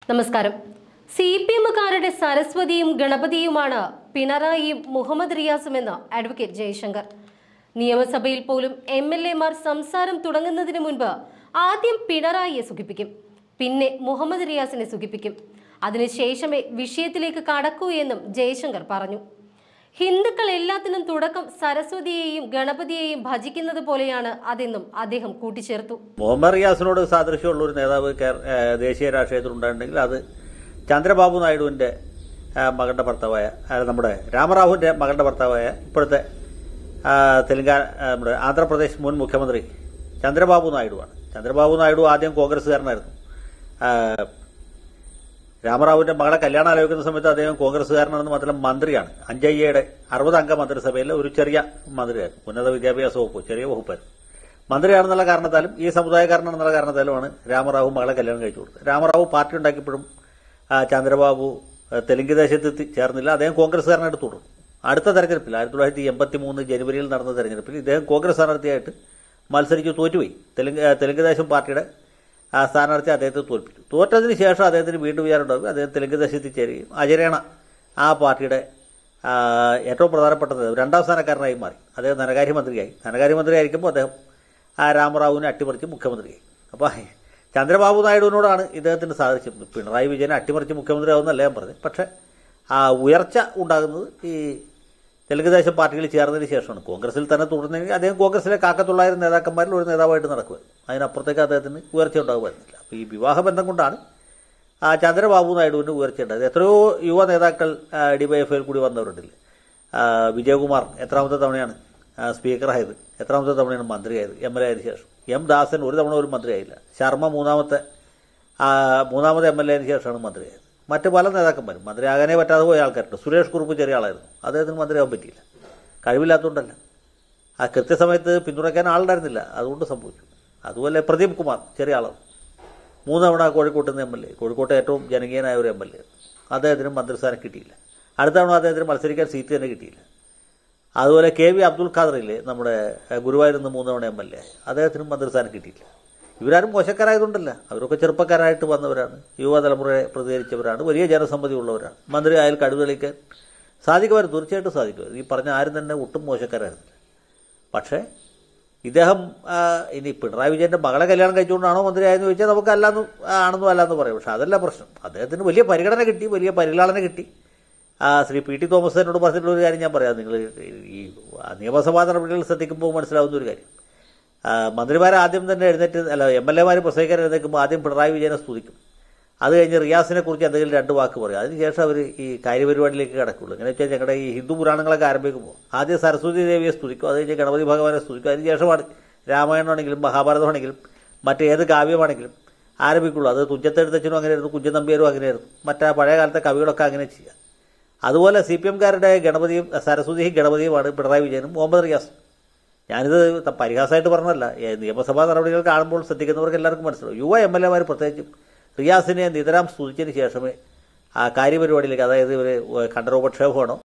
നമസ്കാരം C P എമ്മുകാരുടെ സരസ്വതിയും ഗണപതിയുമാണ് പിണറായിയും മുഹമ്മദ് റിയാസുമെന്ന് അഡ്വക്കേറ്റ് ജയശങ്കർ നിയമസഭയിൽ പോലും എം എൽ എമാർ സംസാരം തുടങ്ങുന്നതിന് മുൻപ് ആദ്യം പിണറായിയെ സുഖിപ്പിക്കും പിന്നെ മുഹമ്മദ് റിയാസിനെ സുഖിപ്പിക്കും അതിനുശേഷമേ വിഷയത്തിലേക്ക് കടക്കൂ എന്നും ജയശങ്കർ പറഞ്ഞു ഹിന്ദുക്കൾ എല്ലാത്തിനും തുടക്കം സരസ്വതിയെയും ഗണപതിയെയും ഭജിക്കുന്നത് പോലെയാണ് അതെന്നും അദ്ദേഹം കൂട്ടിച്ചേർത്തു മുഹമ്മദ് റിയാസിനോട് സാദൃശ്യമുള്ള ഒരു നേതാവ് കേര- ഏഹ് ദേശീയ രാഷ്ട്രീയത്തിൽ ഉണ്ടായിട്ടുണ്ടെങ്കിൽ അത് ചന്ദ്രബാബു നായിഡുവിന്റെ ഏഹ് മകന്റെ ഭർത്താവായ അതായത് നമ്മുടെ രാമറാവുവിന്റെ മകന്റെ ഭർത്താവായ ഇപ്പോഴത്തെ ആഹ് തെലങ്കാന ആഹ് നമ്മുടെ ആന്ധ്രാപ്രദേശ് മുൻ മുഖ്യമന്ത്രി ചന്ദ്രബാബു നായിഡുവാണ് ചന്ദ്രബാബു നായിഡു ആദ്യം കോൺഗ്രസ്സുകാരനായിരുന്നു ആഹ് രാമറാവുവിന്റെ മകളെ കല്യാണം ആലോചിക്കുന്ന സമയത്ത് അദ്ദേഹം കോൺഗ്രസ്സുകാരനാണെന്ന് മാത്രം മന്ത്രിയാണ് അഞ്ചയ്യയുടെ അറുപത് അംഗ മന്ത്രിസഭയിലെ ഒരു ചെറിയ മന്ത്രിയായിരുന്നു ഉന്നത വിദ്യാഭ്യാസ വകുപ്പ് ചെറിയ വകുപ്പായിരുന്നു മന്ത്രിയാണെന്നുള്ള കാരണത്താലും ഈ സമുദായക്കാരനാണെന്നുള്ള കാരണത്താലുമാണ് രാമറാവു മകളെ കല്യാണം കഴിച്ചു കൊടുത്തത് രാമറാവു പാർട്ടി ഉണ്ടാക്കിയപ്പോഴും ആ, ചന്ദ്രബാബു ആ, തെലുങ്ക് ദേശത്ത് എത്തി ചേർന്നില്ല അദ്ദേഹം കോൺഗ്രസ്സുകാരനായിട്ട് തുടർന്നു അടുത്ത തെരഞ്ഞെടുപ്പിൽ ആയിരത്തി തൊള്ളായിരത്തി എൺപത്തി മൂന്ന് ജനുവരിയിൽ നടന്ന തെരഞ്ഞെടുപ്പിൽ ഇദ്ദേഹം കോൺഗ്രസ് സ്ഥാനാർത്ഥിയായിട്ട് മത്സരിച്ച് തോറ്റുപോയി തെലുങ്ക് ആ, തെലുങ്ക് ദേശം പാർട്ടിയുടെ ആ സ്ഥാനാർത്ഥി അദ്ദേഹത്തെ തോൽപ്പിച്ചു തോറ്റതിന് ശേഷം അദ്ദേഹത്തിന് വീണ്ടും വിചാരമുണ്ടാകും അദ്ദേഹം തെലുങ്ക് ദേശത്തിൽ ചേരുകയും അജരേണ ആ പാർട്ടിയുടെ ആ, ഏറ്റവും പ്രധാനപ്പെട്ട നേതാവ് രണ്ടാം സ്ഥാനക്കാരനായി മാറി അദ്ദേഹം ധനകാര്യമന്ത്രിയായി ധനകാര്യമന്ത്രിയായിരിക്കുമ്പോൾ അദ്ദേഹം ആ രാമറാവുവിനെ അട്ടിമറിച്ച് മുഖ്യമന്ത്രിയായി അപ്പോൾ ചന്ദ്രബാബു നായിഡുവിനോടാണ് ഇദ്ദേഹത്തിന് സാധിച്ചത് പിണറായി വിജയനെ അട്ടിമറിച്ച് മുഖ്യമന്ത്രിയാവുന്നല്ല ഞാൻ പറഞ്ഞത് പക്ഷേ ആ ഉയർച്ച ഉണ്ടാകുന്നത് ഈ തെലുങ്ക് ദേശം പാർട്ടിയിൽ ചേർന്നതിന് ശേഷമാണ് കോൺഗ്രസിൽ തന്നെ തുടർന്നെങ്കിൽ അദ്ദേഹം കോൺഗ്രസിലെ കാക്കത്തൊള്ളായിരം നേതാക്കന്മാരിൽ ഒരു നേതാവായിട്ട് നടക്കുമായിരുന്നു അതിനപ്പുറത്തേക്ക് അദ്ദേഹത്തിന് ഉയർച്ച ഉണ്ടാകുമായിരുന്നില്ല അപ്പോൾ ഈ വിവാഹബന്ധം കൊണ്ടാണ് ആ ചന്ദ്രബാബു നായിഡുവിന് ഉയർച്ചയുണ്ടായത് എത്രയോ യുവ നേതാക്കൾ ഡിവൈഎഫ്ഐയിൽ കൂടി വന്നവരുണ്ടല്ലേ ആ, വിജയകുമാർ എത്രാമത്തെ തവണയാണ് ആ, സ്പീക്കറായത് എത്രാമത്തെ തവണയാണ് മന്ത്രിയായത് എം എൽ എ ആയതിനു ശേഷം എം ദാസൻ ഒരു തവണ ഒരു മന്ത്രിയായില്ല ശർമ്മ മൂന്നാമത്തെ ആ, മൂന്നാമത്തെ എം എൽ എ ശേഷമാണ് മന്ത്രിയായത് മറ്റ് പല നേതാക്കന്മാരും മന്ത്രിയാകാനേ പറ്റാതെ പോയ ആൾക്കാരുണ്ട് സുരേഷ് കുറുപ്പ് ചെറിയ ആളായിരുന്നു അദ്ദേഹത്തിന് മന്ത്രിയാവാൻ പറ്റിയില്ല കഴിവില്ലാത്തതുകൊണ്ടല്ല ആ കൃത്യസമയത്ത് പിന്തുണയ്ക്കാൻ ആളുണ്ടായിരുന്നില്ല അതുകൊണ്ട് സംഭവിച്ചു അതുപോലെ പ്രദീപ് കുമാർ ചെറിയ ആളാണ് മൂന്ന് തവണ കോഴിക്കോട്ട് നിന്ന് എം എൽ എ കോഴിക്കോട്ടെ ഏറ്റവും ജനകീയനായ ഒരു എം എൽ എ അദ്ദേഹത്തിന് മന്ത്രിസ്ഥാനം കിട്ടിയില്ല അടുത്ത തവണ അദ്ദേഹത്തിന് മത്സരിക്കാൻ സീറ്റ് തന്നെ കിട്ടിയില്ല അതുപോലെ കെ വി അബ്ദുൽ ഖാദറില്ലേ നമ്മുടെ ഏഹ്, ഗുരുവായൂരിൽ നിന്ന് മൂന്ന് തവണ എം എൽ എ അദ്ദേഹത്തിനും മന്ത്രിസ്ഥാനം കിട്ടിയില്ല ഇവരാരും മോശക്കാരായതുകൊണ്ടല്ല അവരൊക്കെ ചെറുപ്പക്കാരായിട്ട് വന്നവരാണ് യുവതലമുറയെ പ്രതികരിച്ചവരാണ് വലിയ ജനസമ്മതി ഉള്ളവരാണ് മന്ത്രി ആയാൽ കഴിവുകളിക്കാൻ സാധിക്കുമായിരുന്നു തീർച്ചയായിട്ടും സാധിക്കുമായിരുന്നു ഈ പറഞ്ഞ ആരും തന്നെ ഒട്ടും മോശക്കാരായിരുന്നില്ല പക്ഷേ ഇദ്ദേഹം ആ, ഇനി പിണറായി വിജയന്റെ മകളെ കല്യാണം കഴിച്ചുകൊണ്ടാണോ മന്ത്രിയായെന്ന് ചോദിച്ചാൽ നമുക്ക് അല്ലാന്ന് ആണെന്നും അല്ലാന്ന് പറയും പക്ഷെ അതല്ല പ്രശ്നം അദ്ദേഹത്തിന് വലിയ പരിഗണന കിട്ടി വലിയ പരിഗണന കിട്ടി ആ, ശ്രീ പി ടി തോമസിനോട് പറഞ്ഞിട്ടുള്ള ഒരു കാര്യം ഞാൻ പറയാം നിങ്ങൾ ഈ നിയമസഭാ നടപടികൾ ശ്രദ്ധിക്കുമ്പോൾ മനസ്സിലാവുന്ന ഒരു കാര്യം ആ, മന്ത്രിമാരെ ആദ്യം തന്നെ എഴുന്നേറ്റ് അല്ല എം എൽ എമാർ പ്രസംഗിക്കാൻ എഴുന്നേൽക്കുമ്പോൾ ആദ്യം പിണറായി വിജയനെ സ്തുതിക്കും അത് കഴിഞ്ഞ് റിയാസിനെ കുറിച്ച് എന്തെങ്കിലും രണ്ട് വാക്ക് പറയും അതിനുശേഷം അവർ ഈ കാര്യപരിപാടിയിലേക്ക് കിടക്കുള്ളൂ എങ്ങനെ വെച്ചാൽ ഞങ്ങളുടെ ഈ ഹിന്ദു പുരാണങ്ങളൊക്കെ ആരംഭിക്കുമ്പോൾ ആദ്യം സരസ്വതി ദേവിയെ സ്തുതിക്കും അത് കഴിഞ്ഞ് ഗണപതി ഭഗവാനെ സ്തുതിക്കും അതിനുശേഷമാണ് രാമായണമാണെങ്കിലും മഹാഭാരതമാണെങ്കിലും മറ്റേത് കാവ്യമാണെങ്കിലും ആരംഭിക്കുള്ളൂ അത് തുഞ്ചത്തെഴുത്തച്ഛനും അങ്ങനെയായിരുന്നു കുഞ്ചൻ നമ്പ്യാരും അങ്ങനെയായിരുന്നു മറ്റേ പഴയ കാലത്തെ കവികളൊക്കെ അങ്ങനെ ചെയ്യുക അതുപോലെ സി പി എംകാരുടെ ഗണപതിയും സരസ്വതിയും ഗണപതിയുമാണ് പിണറായി വിജയനും മുഹമ്മദ് റിയാസും ഞാനിത് ത- പരിഹാസമായിട്ട് പറഞ്ഞതല്ല ഏ, നിയമസഭാ നടപടികൾ കാണുമ്പോൾ ശ്രദ്ധിക്കുന്നവർക്ക് എല്ലാവർക്കും മനസ്സിലാവും യുവ എം എൽ എമാർ പ്രത്യേകിച്ചും റിയാസിനെ നിതരാം സ്തുതിച്ചതിന് ശേഷമേ ആ കാര്യപരിപാടിയിലേക്ക് അതായത് ഇവർ ഖണ്ഡരോപക്ഷേപമാണോ